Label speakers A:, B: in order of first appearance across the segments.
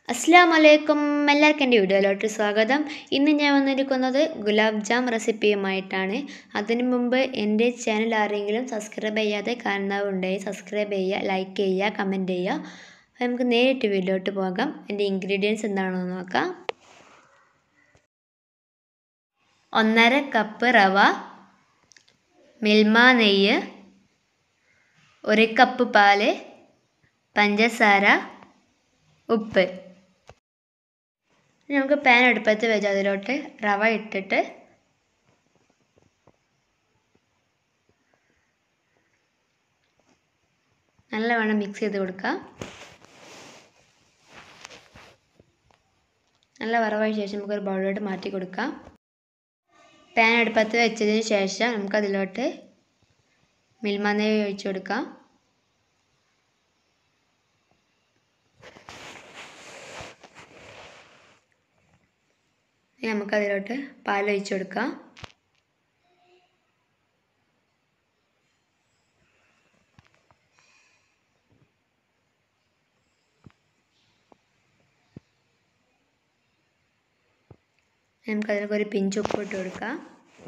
A: അസ്സാം വലൈക്കും എല്ലാവർക്കും എൻ്റെ വീഡിയോയിലോട്ട് സ്വാഗതം ഇന്ന് ഞാൻ വന്നിരിക്കുന്നത് ഗുലാബ് ജാം റെസിപ്പിയുമായിട്ടാണ് അതിനു മുമ്പ് എൻ്റെ ചാനൽ ആരെങ്കിലും സബ്സ്ക്രൈബ് ചെയ്യാതെ കാണുന്നവരുണ്ടെങ്കിൽ സബ്സ്ക്രൈബ് ചെയ്യുക ലൈക്ക് ചെയ്യുക കമൻറ്റ് ചെയ്യുക അപ്പോൾ നമുക്ക് നേരിട്ട് വീഡിയോട്ട് പോകാം എൻ്റെ ഇൻഗ്രീഡിയൻസ് എന്താണെന്ന് നോക്കാം ഒന്നര കപ്പ് റവ മിൽമ നെയ്യ് ഒരു കപ്പ് പാല് പഞ്ചസാര ഉപ്പ് നമുക്ക് പാൻ അടുപ്പത്ത് വെച്ച് അതിലോട്ട് റവ ഇട്ടിട്ട് നല്ലവണ്ണം മിക്സ് ചെയ്ത് കൊടുക്കാം നല്ല വറവായ ശേഷം നമുക്കൊരു ബൗളിലോട്ട് മാറ്റി കൊടുക്കാം പാൻ അടുപ്പത്ത് വെച്ചതിന് ശേഷം നമുക്കതിലോട്ട് മിൽമ നെയ്യ് ഒഴിച്ചു കൊടുക്കാം ഇനി നമുക്കതിലോട്ട് പാൽ ഒഴിച്ചു കൊടുക്കാം നമുക്കതിലേക്ക് ഒരു പിഞ്ച് ഉപ്പ് ഇട്ട് കൊടുക്കാം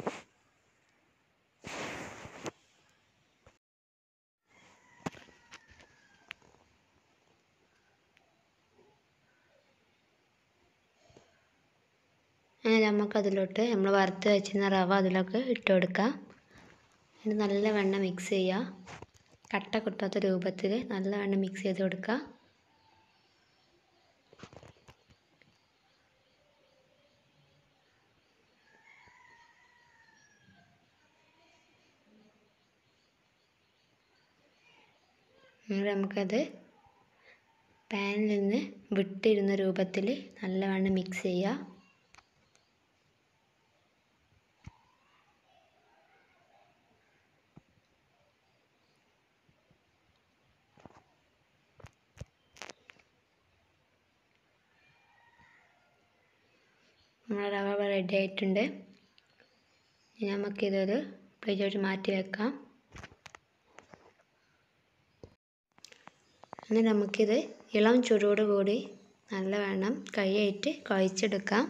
A: അങ്ങനെ നമുക്കതിലോട്ട് നമ്മൾ വറുത്ത് വെച്ചിരുന്ന റവ അതിലൊക്കെ ഇട്ട് കൊടുക്കാം എന്നിട്ട് നല്ലവണ്ണം മിക്സ് ചെയ്യുക കട്ട കുത്താത്ത രൂപത്തിൽ നല്ലവണ്ണം മിക്സ് ചെയ്ത് കൊടുക്കുക എന്നിട്ട് നമുക്കത് പാനിൽ നിന്ന് വിട്ടിരുന്ന രൂപത്തിൽ നല്ലവണ്ണം മിക്സ് ചെയ്യുക നമ്മുടെ റവ റെഡി ആയിട്ടുണ്ട് ഇനി നമുക്കിതൊരു പ്ലേറ്റോട്ട് മാറ്റി വെക്കാം എന്നിട്ട് നമുക്കിത് ഇളം ചൂടോട് കൂടി നല്ലവണ്ണം കൈയായിട്ട് കുഴച്ചെടുക്കാം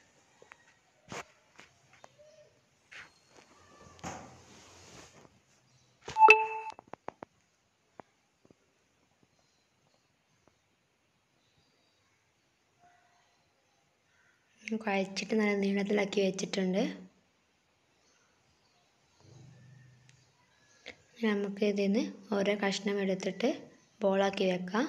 A: കുഴച്ചിട്ട് നല്ല നീളത്തിലാക്കി വെച്ചിട്ടുണ്ട് നമുക്ക് ഇതിൽ നിന്ന് ഓരോ കഷ്ണം എടുത്തിട്ട് ബോളാക്കി വെക്കാം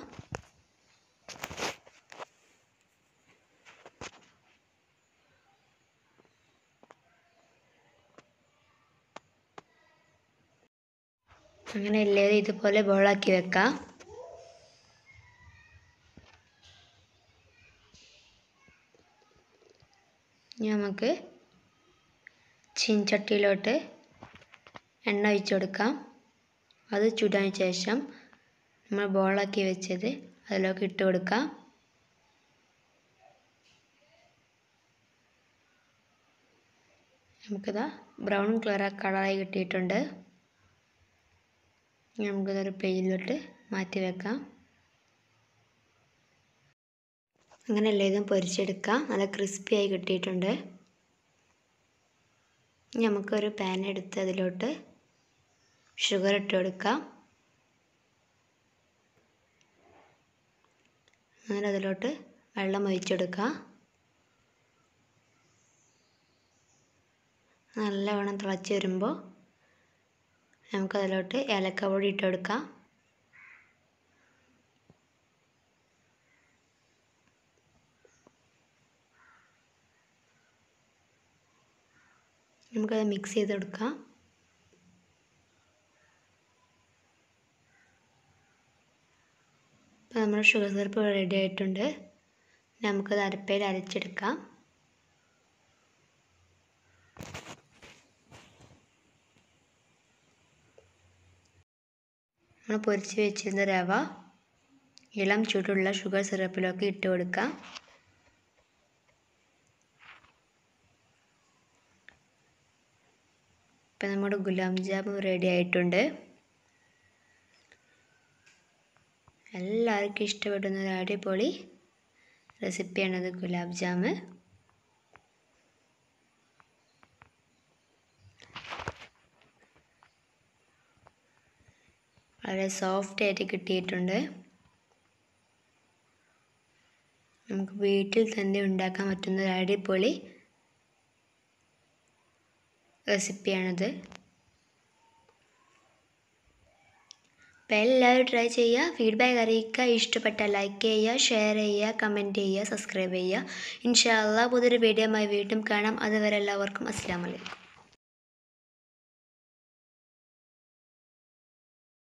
A: അങ്ങനെ എല്ലാവരും ഇതുപോലെ ബോളാക്കി വെക്കാം നമുക്ക് ചീൻചട്ടിയിലോട്ട് എണ്ണ ഒഴിച്ച് കൊടുക്കാം അത് ചൂടാൻ ശേഷം നമ്മൾ ബോളാക്കി വെച്ചത് അതിലേക്ക് ഇട്ട് കൊടുക്കാം നമുക്കിതാ ബ്രൗൺ കളർ കളറായി കിട്ടിയിട്ടുണ്ട് നമുക്കിതൊരു പ്ലേറ്റിലോട്ട് മാറ്റി വെക്കാം അങ്ങനെ എല്ലാം ഇതും പൊരിച്ചെടുക്കാം നല്ല ക്രിസ്പി ആയി കിട്ടിയിട്ടുണ്ട് നമുക്കൊരു പാൻ എടുത്ത് അതിലോട്ട് ഷുഗർ ഇട്ട് കൊടുക്കാം അങ്ങനെ അതിലോട്ട് വെള്ളം ഒഴിച്ചെടുക്കാം നല്ലവണ്ണം തിളച്ച് വരുമ്പോൾ നമുക്കതിലോട്ട് ഏലക്ക പൊടി ഇട്ട് കൊടുക്കാം നമുക്കത് മിക്സ് ചെയ്ത് കൊടുക്കാം ഇപ്പോൾ നമ്മുടെ ഷുഗർ സിറപ്പ് റെഡി ആയിട്ടുണ്ട് നമുക്കത് അരപ്പയിൽ അരച്ചെടുക്കാം നമ്മൾ പൊരിച്ച് വെച്ചിരുന്ന റവ ഇളം ചൂടുള്ള ഷുഗർ സിറപ്പിലൊക്കെ ഇട്ട് കൊടുക്കാം ഇപ്പം നമ്മുടെ ഗുലാബ് ജാമുൻ റെഡി ആയിട്ടുണ്ട് എല്ലാവർക്കും ഇഷ്ടപ്പെടുന്ന ഒരു അടിപൊളി റെസിപ്പിയാണത് ഗുലാബ് ജാമ് വളരെ സോഫ്റ്റ് ആയിട്ട് കിട്ടിയിട്ടുണ്ട് നമുക്ക് വീട്ടിൽ തന്നെ ഉണ്ടാക്കാൻ പറ്റുന്ന ഒരു അടിപൊളി റെസിപ്പിയാണിത് അപ്പോൾ എല്ലാവരും ട്രൈ ചെയ്യുക ഫീഡ്ബാക്ക് അറിയിക്കുക ഇഷ്ടപ്പെട്ടാൽ ലൈക്ക് ചെയ്യുക ഷെയർ ചെയ്യുക കമൻറ്റ് ചെയ്യുക സബ്സ്ക്രൈബ് ചെയ്യുക ഇൻഷാ അള്ളാഹ് പുതിയൊരു വീഡിയോയുമായി വീണ്ടും കാണാം അതുവരെ എല്ലാവർക്കും അസ്സാം വലൈക്കും